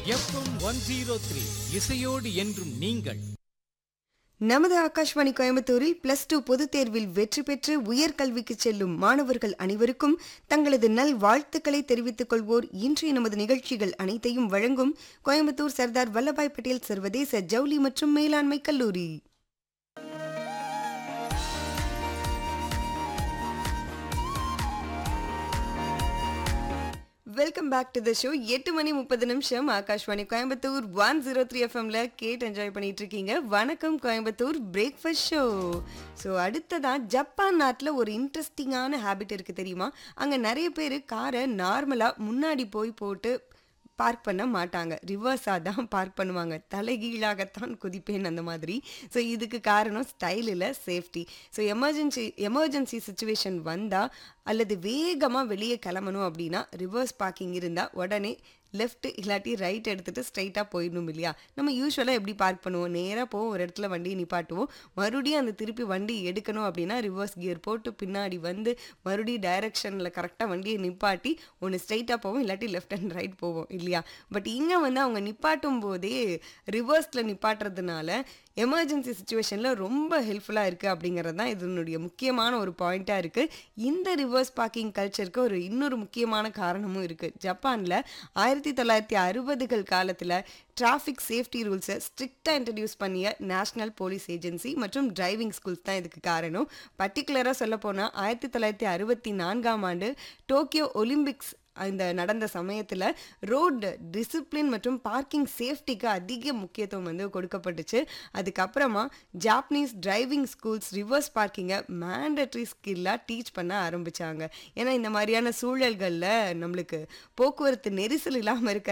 FM one zero three இசையோடு என்றும் நீங்கள் நமது ஆகாஷ்வாணி கோயம்புத்தூரில் பிளஸ் டூ பொதுத் தேர்வில் வெற்றி பெற்று உயர்கல்விக்கு செல்லும் மாணவர்கள் அனைவருக்கும் தங்களது நல் வாழ்த்துக்களை தெரிவித்துக் கொள்வோர் இன்றைய நமது நிகழ்ச்சிகள் அனைத்தையும் வழங்கும் கோயம்புத்தூர் சர்தார் வல்லபாய் பட்டேல் சர்வதேச ஜவுளி மற்றும் மேலாண்மை கல்லூரி welcome back to the show எட்டு மணி முப்பது நிமிஷம் Akashvani Coimbatore one zero three எஃப்எம்ல கேட்டு என்ஜாய் பண்ணிட்டு இருக்கீங்க வணக்கம் கோயம்புத்தூர் பிரேக்ஃபாஸ்ட் ஷோ ஸோ அடுத்ததான் ஜப்பான் நாட்டில் ஒரு இன்ட்ரெஸ்டிங்கான ஹேபிட் இருக்குது தெரியுமா அங்கே நிறைய பேர் காரை நார்மலாக முன்னாடி போய் போட்டு பார்க் பண்ண மாட்டாங்க ரிவர்ஸாக தான் பார்க் பண்ணுவாங்க தலைகீழாகத்தான் குதிப்பேன் அந்த மாதிரி ஸோ இதுக்கு காரணம் ஸ்டைல் இல்லை safety so emergency emergency situation வந்தால் அல்லது வேகமாக வெளியே கிளம்பணும் அப்படின்னா ரிவர்ஸ் பார்க்கிங் இருந்தால் உடனே லெஃப்ட் இல்லாட்டி ரைட் எடுத்துகிட்டு ஸ்ட்ரைட்டாக போயிடணும் இல்லையா நம்ம யூஸ்வலாக எப்படி பார்க் பண்ணுவோம் நேராக போவோம் ஒரு இடத்துல வண்டியை நிப்பாட்டுவோம் மறுபடியும் அந்த திருப்பி வண்டி எடுக்கணும் அப்படின்னா ரிவர்ஸ் கியர் போட்டு பின்னாடி வந்து மறுபடியும் டைரக்ஷனில் கரெக்டாக வண்டியை நிப்பாட்டி ஒன்று ஸ்ட்ரைட்டாக போவோம் இல்லாட்டி லெஃப்ட் அண்ட் ரைட் போவோம் இல்லையா பட் இங்கே வந்து அவங்க நிப்பாட்டும் போதே ரிவர்ஸில் நிப்பாட்டுறதுனால எமர்ஜென்சி சுச்சுவேஷனில் ரொம்ப ஹெல்ப்ஃபுல்லாக இருக்குது அப்படிங்கிறது தான் இதனுடைய முக்கியமான ஒரு பாயிண்ட்டாக இருக்குது இந்த ரிவர்ஸ் பார்க்கிங் கல்ச்சருக்கு ஒரு இன்னொரு முக்கியமான காரணமும் இருக்குது ஜப்பானில் ஆயிரத்தி தொள்ளாயிரத்தி அறுபதுகள் காலத்தில் டிராஃபிக் சேஃப்டி ரூல்ஸை ஸ்ட்ரிக்டாக இன்ட்ரடியூஸ் பண்ணிய நேஷ்னல் போலீஸ் ஏஜென்சி மற்றும் டிரைவிங் ஸ்கூல்ஸ் தான் இதுக்கு காரணம் பர்டிகுலராக சொல்லப்போனால் ஆயிரத்தி தொள்ளாயிரத்தி அறுபத்தி நான்காம் ஆண்டு டோக்கியோ ஒலிம்பிக்ஸ் இந்த நடந்த சமயத்தில் ரோடு டிசிப்ளின் மற்றும் பார்க்கிங் சேஃப்டிக்கு அதிக முக்கியத்துவம் வந்து கொடுக்கப்பட்டுச்சு அதுக்கப்புறமா ஜாப்பனீஸ் டிரைவிங் ஸ்கூல்ஸ் ரிவர்ஸ் பார்க்கிங்கை மேண்டட்ரி ஸ்கில்லாக டீச் பண்ண ஆரம்பித்தாங்க ஏன்னா இந்த மாதிரியான சூழல்களில் நம்மளுக்கு போக்குவரத்து நெரிசல் இல்லாமல் இருக்க